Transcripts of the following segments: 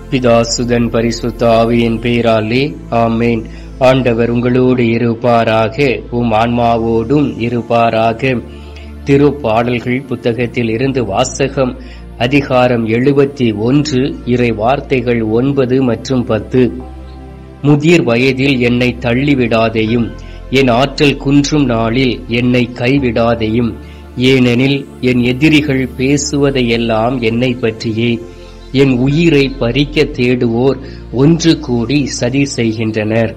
பிதாசுதன் பரிசுத்த ஆவியின் பேராலே ஆமேன் ஆண்டவர் உங்களோடு இருப்பாராக உம் ஆன்மாவோடும் இருப்பாராக திருப்பாடல்கள் புத்தகத்தில் இருந்து வாசகம் அதிகாரம் எழுபத்தி ஒன்று இறை வார்த்தைகள் ஒன்பது மற்றும் பத்து முதிர் வயதில் என்னை தள்ளிவிடாதேயும் என் ஆற்றல் குன்றும் நாளில் என்னை கைவிடாதேயும் ஏனெனில் என் எதிரிகள் பேசுவதையெல்லாம் என்னை பற்றியே என் உயிரை பறிக்க தேடுவோர் ஒன்று கூடி சதி செய்கின்றனர்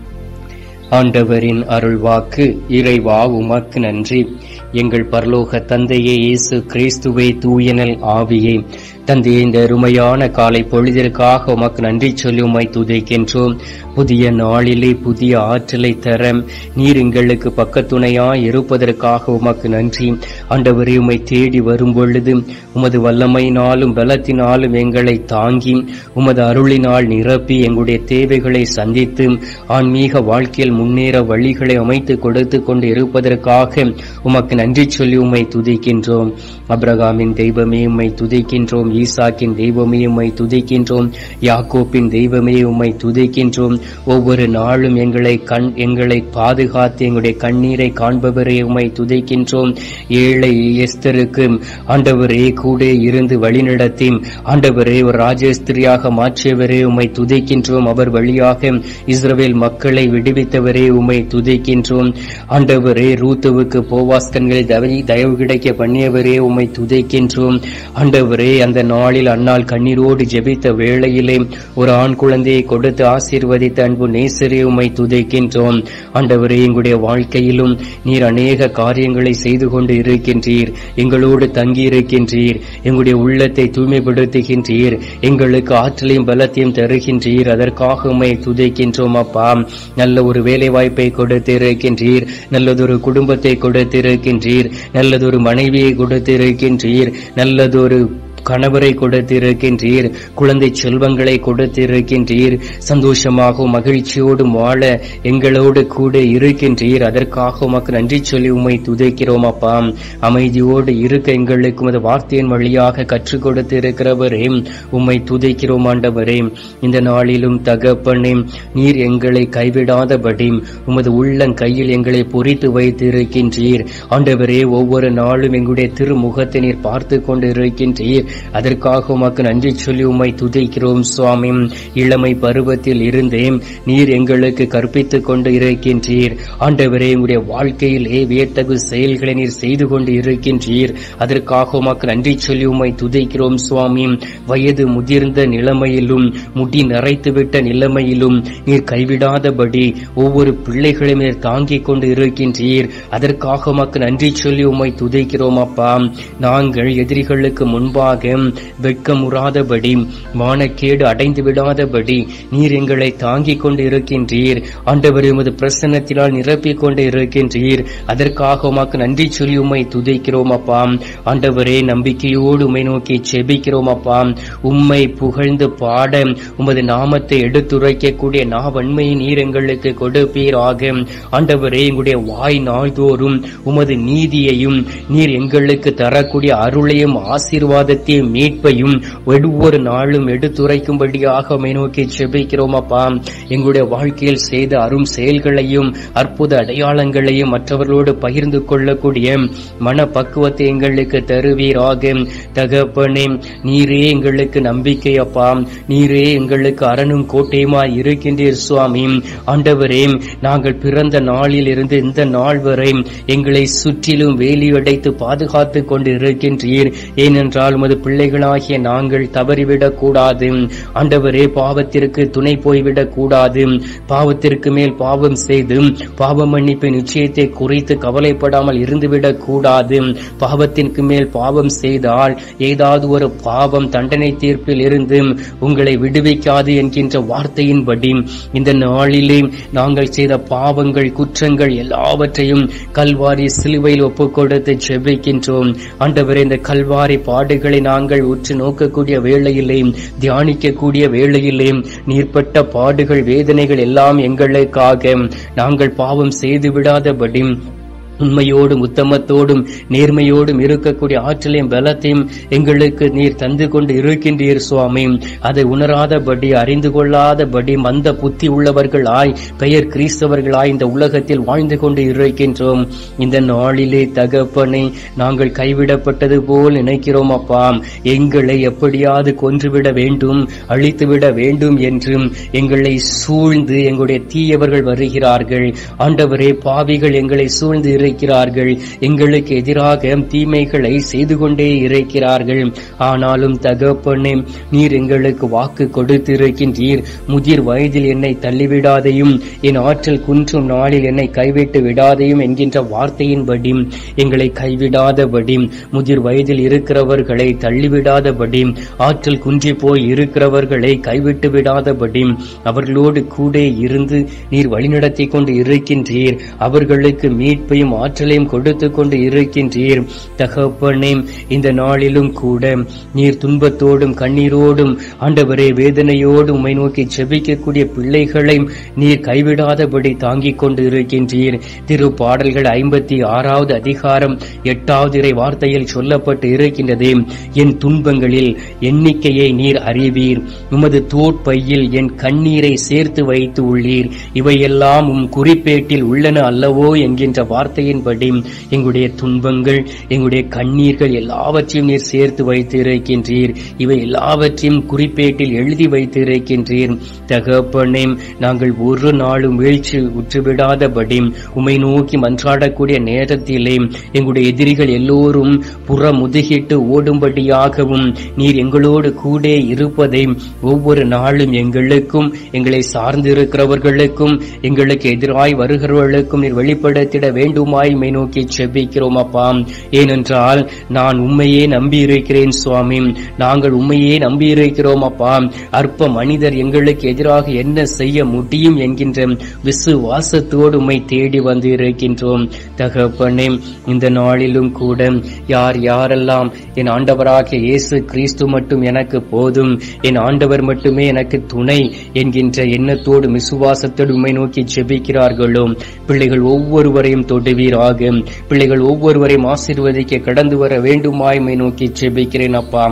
ஆண்டவரின் அருள்வாக்கு இறைவா உமக்கு நன்றி எங்கள் பரலோக தந்தையே இயேசு கிறிஸ்துவே தூயனல் ஆவியே தந்தையே இந்த அருமையான காலை பொழுதிற்காக உமக்கு நன்றி சொல்லி உம்மை துதைக்கின்றோம் புதிய நாளிலே புதிய ஆற்றலை தர நீர் எங்களுக்கு பக்கத்துணையாய் இருப்பதற்காக உமக்கு நன்றி ஆண்டவரே உம்மை தேடி வரும் பொழுது உமது வல்லமையினாலும் பலத்தினாலும் எங்களை தாங்கி உமது அருளினால் நிரப்பி எங்களுடைய தேவைகளை சந்தித்து ஆன்மீக வாழ்க்கையில் முன்னேற வழிகளை அமைத்து கொடுத்து கொண்டு இருப்பதற்காக உமக்கு நன்றி சொல்லி உம்மை துதிக்கின்றோம் அப்ரகாமின் தெய்வமே உம்மை துதிக்கின்றோம் ஈசாக்கின் தெய்வமே உம்மை துதிக்கின்றோம் யாக்கோப்பின் தெய்வமே உம்மை துதிக்கின்றோம் ஒவ்வொரு நாளும் எங்களை கண் எங்களை பாதுகாத்து எங்களுடைய கண்ணீரை காண்பவரே உம்மை துதிக்கின்றோம் ஏழை எஸ்தருக்கு ஆண்டவரே கூட இருந்து வழிநடத்தி ஆண்டவரே ஒரு ராஜஸ்திரியாக மாற்றியவரே உம்மை துதிக்கின்றோம் அவர் வழியாக இஸ்ரவேல் மக்களை விடுவித்தவரே உம்மை துதிக்கின்றோம் ஆண்டவரே ரூத்துவுக்கு போவாஸ்கன்களை தவறி தயவு கிடைக்க பண்ணியவரே உம்மை துதிக்கின்றோம் ஆண்டவரே அந்த நாளில் அன்னாள் கண்ணீரோடு ஜெபித்த வேளையிலே ஒரு ஆண் குழந்தையை கொடுத்து ஆசீர்வதித்த அன்பு நேசரே உம்மை துதிக்கின்றோம் ஆண்டவரே எங்களுடைய வாழ்க்கையிலும் நீர் அநேக காரியங்களை செய்து கொண்டு இருக்கின்றீர் எங்களோடு தங்கி இருக்கின்றீர் எங்களுடைய உள்ளத்தை தூய்மைப்படுத்துகின்றீர் எங்களுக்கு ஆற்றலையும் பலத்தையும் தருகின்றீர் அதற்காக உம்மை துதிக்கின்றோம் அப்பா நல்ல ஒரு வேலை வாய்ப்பை கொடுத்திருக்கின்றீர் நல்லதொரு குடும்பத்தை கொடுத்திருக்கின்றீர் நல்லதொரு மனைவியை கொடுத்திருக்கின்றீர் நல்லதொரு கணவரை கொடுத்திருக்கின்றீர் குழந்தை செல்வங்களை கொடுத்திருக்கின்றீர் சந்தோஷமாகவும் மகிழ்ச்சியோடும் வாழ எங்களோடு கூட இருக்கின்றீர் அதற்காக உமக்கு நன்றி சொல்லி உம்மை துதைக்கிறோம் அப்பா அமைதியோடு இருக்க எங்களுக்கு உமது வார்த்தையின் வழியாக கற்றுக் கொடுத்திருக்கிறவரே உம்மை துதைக்கிறோம் ஆண்டவரே இந்த நாளிலும் தகப்பனே நீர் எங்களை கைவிடாதபடி உமது உள்ளங் கையில் எங்களை பொறித்து வைத்திருக்கின்றீர் ஆண்டவரே ஒவ்வொரு நாளும் எங்களுடைய திருமுகத்தை நீர் பார்த்து கொண்டு இருக்கின்றீர் அதற்காக உமக்கு நன்றி சொல்லி உம்மை துதிக்கிறோம் சுவாமி இளமை பருவத்தில் இருந்தே நீர் எங்களுக்கு கற்பித்துக் கொண்டு இருக்கின்றீர் ஆண்டவரே உங்களுடைய வாழ்க்கையிலே வியத்தகு செயல்களை நீர் செய்து கொண்டு இருக்கின்றீர் அதற்காக உமக்கு நன்றி சொல்லி உம்மை துதிக்கிறோம் சுவாமி வயது முதிர்ந்த நிலைமையிலும் முடி நரைத்துவிட்ட நிலைமையிலும் நீர் கைவிடாதபடி ஒவ்வொரு பிள்ளைகளையும் நீர் தாங்கிக் கொண்டு இருக்கின்றீர் அதற்காக உமக்கு நன்றி சொல்லி உம்மை துதிக்கிறோம் அப்பா நாங்கள் எதிரிகளுக்கு முன்பாக வெட்கமுறாதபடி மானக்கேடு அடைந்து விடாதபடி நீர் எங்களை தாங்கிக் கொண்டு இருக்கின்றீர் ஆண்டவர் உமது பிரசன்னத்தினால் நிரப்பிக் கொண்டு இருக்கின்றீர் அதற்காக உமக்கு நன்றி சொல்லி உம்மை துதிக்கிறோம் அப்பா ஆண்டவரே நம்பிக்கையோடு உம்மை நோக்கி செபிக்கிறோம் அப்பா உம்மை புகழ்ந்து பாட உமது நாமத்தை எடுத்துரைக்கக்கூடிய நாவன்மையை நீர் எங்களுக்கு கொடுப்பீராக ஆண்டவரே எங்களுடைய வாய் நாள்தோறும் உமது நீதியையும் நீர் எங்களுக்கு தரக்கூடிய அருளையும் ஆசீர்வாதத்தையும் மீட்பையும் ஒவ்வொரு நாளும் எடுத்துரைக்கும்படியாக உம்மை நோக்கி செபிக்கிறோம் அப்பா எங்களுடைய வாழ்க்கையில் செய்த அரும் செயல்களையும் அற்புத அடையாளங்களையும் மற்றவர்களோடு பகிர்ந்து கொள்ளக்கூடிய மன பக்குவத்தை எங்களுக்கு தருவீராக தகப்பனே நீரே எங்களுக்கு நம்பிக்கை அப்பா நீரே எங்களுக்கு அரணும் கோட்டையுமாய் இருக்கின்றீர் சுவாமி ஆண்டவரே நாங்கள் பிறந்த நாளில் இருந்து இந்த நாள் வரை எங்களை சுற்றிலும் வேலியடைத்து பாதுகாத்து கொண்டு இருக்கின்றீர் ஏனென்றால் உமது பிள்ளைகளாகிய நாங்கள் தவறிவிடக் கூடாது ஆண்டவரே பாவத்திற்கு துணை போய்விடக் கூடாது பாவத்திற்கு மேல் பாவம் செய்து பாவ மன்னிப்பு நிச்சயத்தை குறித்து கவலைப்படாமல் இருந்துவிடக் கூடாது பாவத்திற்கு மேல் பாவம் செய்தால் ஏதாவது ஒரு பாவம் தண்டனை தீர்ப்பில் இருந்து உங்களை விடுவிக்காது என்கின்ற வார்த்தையின்படி இந்த நாளிலே நாங்கள் செய்த பாவங்கள் குற்றங்கள் எல்லாவற்றையும் கல்வாரி சிலுவையில் ஒப்புக் கொடுத்து செபிக்கின்றோம் ஆண்டவரே இந்த கல்வாரி பாடுகளை நாங்கள் உற்று நோக்கக்கூடிய வேளையிலே தியானிக்கக்கூடிய வேளையிலே நீர்ப்பட்ட பாடுகள் வேதனைகள் எல்லாம் எங்களுக்காக நாங்கள் பாவம் செய்து விடாதபடி உண்மையோடும் உத்தமத்தோடும் நேர்மையோடும் இருக்கக்கூடிய ஆற்றலையும் பலத்தையும் எங்களுக்கு நீர் தந்து கொண்டு இருக்கின்றீர் சுவாமி அதை உணராதபடி அறிந்து கொள்ளாதபடி மந்த புத்தி உள்ளவர்களாய் பெயர் கிறிஸ்தவர்களாய் இந்த உலகத்தில் வாழ்ந்து கொண்டு இருக்கின்றோம் இந்த நாளிலே தகப்பனை நாங்கள் கைவிடப்பட்டது போல் நினைக்கிறோம் அப்பா எங்களை எப்படியாவது கொன்றுவிட வேண்டும் அழித்துவிட வேண்டும் என்றும் எங்களை சூழ்ந்து எங்களுடைய தீயவர்கள் வருகிறார்கள் ஆண்டவரே பாவிகள் எங்களை சூழ்ந்து இருக்கிறார்கள் எங்களுக்கு எதிராக தீமைகளை செய்து கொண்டே இருக்கிறார்கள் ஆனாலும் தகப்பனே நீர் எங்களுக்கு வாக்கு கொடுத்திருக்கின்றீர் முதிர் வயதில் என்னை தள்ளிவிடாதையும் என் ஆற்றல் குன்றும் நாளில் என்னை கைவிட்டு விடாதையும் என்கின்ற வார்த்தையின்படி எங்களை கைவிடாதபடி முதிர் வயதில் இருக்கிறவர்களை தள்ளிவிடாதபடி ஆற்றல் குன்றி போய் இருக்கிறவர்களை கைவிட்டு விடாதபடி அவர்களோடு கூட இருந்து நீர் வழிநடத்தி கொண்டு இருக்கின்றீர் அவர்களுக்கு மீட்பையும் ஆற்றலையும் கொடுத்து கொண்டு இருக்கின்றீர் தகப்பனே இந்த நாளிலும் கூட நீர் துன்பத்தோடும் கண்ணீரோடும் ஆண்டவரே வேதனையோடும் உம்மை நோக்கி செபிக்கக்கூடிய பிள்ளைகளை நீர் கைவிடாதபடி தாங்கிக் கொண்டு இருக்கின்றீர் திரு பாடல்கள் ஐம்பத்தி ஆறாவது அதிகாரம் எட்டாவது இறை வார்த்தையில் சொல்லப்பட்டு இருக்கின்றது என் துன்பங்களில் எண்ணிக்கையை நீர் அறிவீர் உமது தோற்பையில் என் கண்ணீரை சேர்த்து வைத்து உள்ளீர் இவையெல்லாம் உம் குறிப்பேட்டில் உள்ளன அல்லவோ என்கின்ற வார்த்தையின்படி எங்களுடைய துன்பங்கள் எங்களுடைய கண்ணீர்கள் எல்லாவற்றையும் நீர் சேர்த்து வைத்து இருக்கின்றீர் இவை எல்லாவற்றையும் குறிப்பேட்டில் எழுதி வைத்து இருக்கின்றீர் தகப்பனே நாங்கள் ஒரு நாளும் வீழ்ச்சி உற்றுவிடாதபடி உமை நோக்கி மன்றாடக்கூடிய நேரத்திலே எங்களுடைய எதிரிகள் எல்லோரும் புற முதுகிட்டு ஓடும்படியாகவும் நீர் எங்களோடு கூட இருப்பதை ஒவ்வொரு நாளும் எங்களுக்கும் எங்களை சார்ந்திருக்கிறவர்களுக்கும் எங்களுக்கு எதிராய் வருகிறவர்களுக்கும் நீர் வெளிப்படுத்திட வேண்டுமாய் மை நோக்கி செபிக்கிறோம் அப்பா ஏனென்றால் நான் உண்மையே நம்பி இருக்கிறேன் சுவாமி நாங்கள் உண்மையே நம்பி இருக்கிறோம் அப்பா அற்ப மனிதர் எங்களுக்கு எதிராக என்ன செய்ய முடியும் என்கின்ற விசுவாசத்தோடு உம்மை தேடி வந்து இருக்கின்றோம் தகப்பனே இந்த நாளிலும் கூட யார் யாரெல்லாம் என் ஆண்டவராகிய இயேசு கிறிஸ்து மட்டும் எனக்கு போதும் என் ஆண்டவர் மட்டுமே எனக்கு துணை என்கின்ற எண்ணத்தோடு விசுவாசத்தோடு உம்மை நோக்கி ஜெபிக்கிறார்களோ பிள்ளைகள் ஒவ்வொருவரையும் தொடுவீராக பிள்ளைகள் ஒவ்வொருவரையும் ஆசீர்வதிக்க கடந்து வர வேண்டுமாய் உம்மை நோக்கி ஜெபிக்கிறேன் அப்பா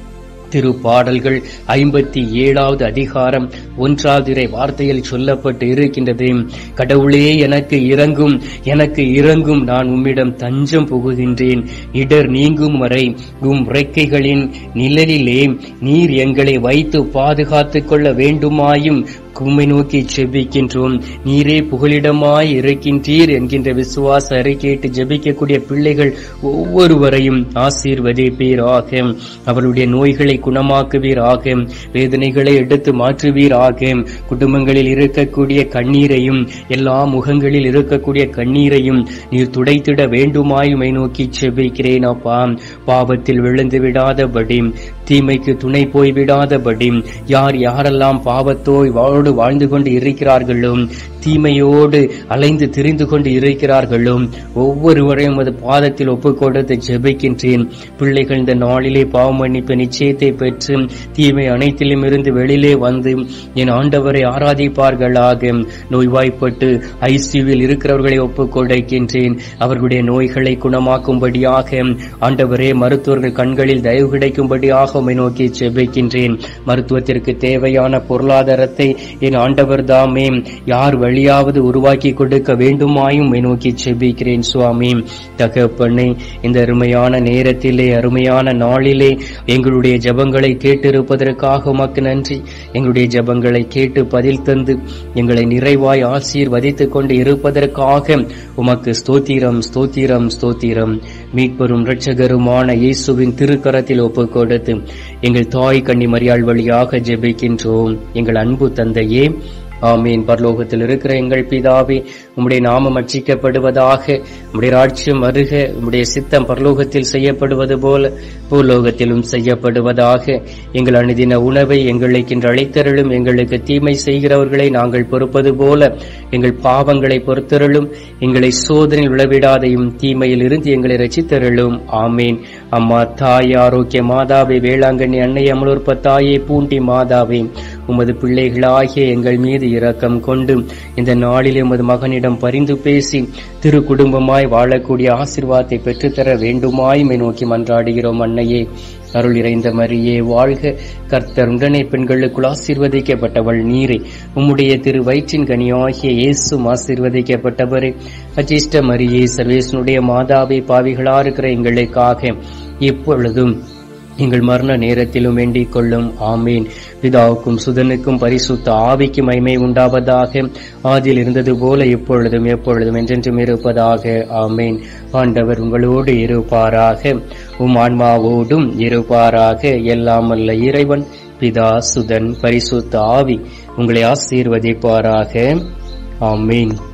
திரு பாடல்கள் ஐம்பத்தி ஏழாவது அதிகாரம் ஒன்றாவது இறை வார்த்தையில் சொல்லப்பட்டு இருக்கின்றது கடவுளே எனக்கு இறங்கும் எனக்கு இறங்கும் நான் உம்மிடம் தஞ்சம் புகுகின்றேன் இடர் நீங்கும் வரை உம் ரெக்கைகளின் நிழலிலே நீர் எங்களை வைத்து பாதுகாத்துக் கொள்ள வேண்டுமாயும் உம்மை நோக்கி செபிக்கின்றோம் நீரே புகலிடமாய் இருக்கின்றீர் என்கின்ற விசுவாச அறிக்கையிட்டு ஜெபிக்கக்கூடிய பிள்ளைகள் ஒவ்வொருவரையும் ஆசீர்வதிப்பீராக அவருடைய நோய்களை குணமாக்குவீராக வேதனைகளை எடுத்து மாற்றுவீராக குடும்பங்களில் இருக்கக்கூடிய கண்ணீரையும் எல்லா முகங்களில் இருக்கக்கூடிய கண்ணீரையும் நீர் துடைத்திட வேண்டுமாயுமை நோக்கி செபிக்கிறேன் அப்பா பாவத்தில் விழுந்து விடாதபடி தீமைக்கு துணை போய் விடாதபடி யார் யாரெல்லாம் பாவத்தோய் வாழோடு வாழ்ந்து கொண்டு இருக்கிறார்களோ தீமையோடு அலைந்து திரிந்து கொண்டு இருக்கிறார்களோ ஒவ்வொருவரையும் அது பாதத்தில் ஒப்புக் கொடுத்து ஜெபிக்கின்றேன் பிள்ளைகள் இந்த நாளிலே பாவ மன்னிப்பு நிச்சயத்தை பெற்று தீமை அனைத்திலும் இருந்து வெளியிலே வந்து என் ஆண்டவரை ஆராதிப்பார்களாக நோய்வாய்ப்பட்டு ஐசியூவில் இருக்கிறவர்களை ஒப்புக் கொடுக்கின்றேன் அவர்களுடைய நோய்களை குணமாக்கும்படியாக ஆண்டவரே மருத்துவர்கள் கண்களில் தயவு கிடைக்கும்படியாக உம்மை நோக்கி ஜெபிக்கின்றேன் மருத்துவத்திற்கு தேவையான பொருளாதாரத்தை என் ஆண்டவர் தாமே யார் வழியாவது உருவாக்கி கொடுக்க வேண்டுமாயும் உம்மை நோக்கி ஜெபிக்கிறேன் சுவாமி தகப்பனே இந்த அருமையான நேரத்திலே அருமையான நாளிலே எங்களுடைய ஜெபங்களை கேட்டிருப்பதற்காக உமக்கு நன்றி எங்களுடைய ஜெபங்களை கேட்டு பதில் தந்து எங்களை நிறைவாய் ஆசீர்வதித்துக் கொண்டு இருப்பதற்காக உமக்கு ஸ்தோத்திரம் ஸ்தோத்திரம் ஸ்தோத்திரம் மீட்பெரும் இரட்சகருமான இயேசுவின் திருக்கரத்தில் ஒப்புக் கொடுத்து எங்கள் தாய் கன்னி மரியாள் வழியாக ஜெபிக்கின்றோம் எங்கள் அன்பு தந்தையே ஆமீன் பரலோகத்தில் இருக்கிற எங்கள் பிதாவே உம்முடைய நாமம் அர்ச்சிக்கப்படுவதாக உம்முடைய ராட்சியம் வருக உம்முடைய சித்தம் பரலோகத்தில் செய்யப்படுவது போல பூலோகத்திலும் செய்யப்படுவதாக எங்கள் அனுதின உணவை எங்களுக்கு இன்று அழைத்தருளும் எங்களுக்கு தீமை செய்கிறவர்களை நாங்கள் பொறுப்பது போல எங்கள் பாவங்களை பொறுத்தருளும் எங்களை சோதனையில் விழவிடாதையும் தீமையில் இருந்து எங்களை ரசித்தருளும் ஆமீன் அம்மா தாய் ஆரோக்கிய மாதாவே வேளாங்கண்ணி அன்னை அமலூர்ப தாயே பூண்டி மாதாவே உமது பிள்ளைகளாகிய எங்கள் மீது இரக்கம் கொண்டு இந்த நாளிலே உமது மகனிடம் எங்களிடம் பரிந்து பேசி திரு குடும்பமாய் வாழக்கூடிய ஆசிர்வாதத்தை பெற்றுத்தர வேண்டுமாய் மை நோக்கி மன்றாடுகிறோம் அன்னையே அருள் இறைந்த மரியே வாழ்க கர்த்தர் உடனே பெண்களுக்குள் ஆசீர்வதிக்கப்பட்டவள் நீரே உம்முடைய திரு வயிற்றின் கனியாகிய இயேசும் ஆசீர்வதிக்கப்பட்டவரே அஜிஷ்ட மரியே சர்வேசனுடைய மாதாவை பாவிகளா இருக்கிற எங்களுக்காக இப்பொழுதும் எங்கள் மரண நேரத்திலும் வேண்டிக் கொள்ளும் ஆமீன் பிதாவுக்கும் சுதனுக்கும் பரிசுத்த ஆவிக்கு மைமை உண்டாவதாக ஆதியில் இருந்தது போல இப்பொழுதும் எப்பொழுதும் என்றென்றும் இருப்பதாக ஆமீன் ஆண்டவர் உங்களோடு இருப்பாராக உம் ஆன்மாவோடும் இருப்பாராக எல்லாம் அல்ல இறைவன் பிதா சுதன் பரிசுத்த ஆவி உங்களை ஆசீர்வதிப்பாராக ஆமீன்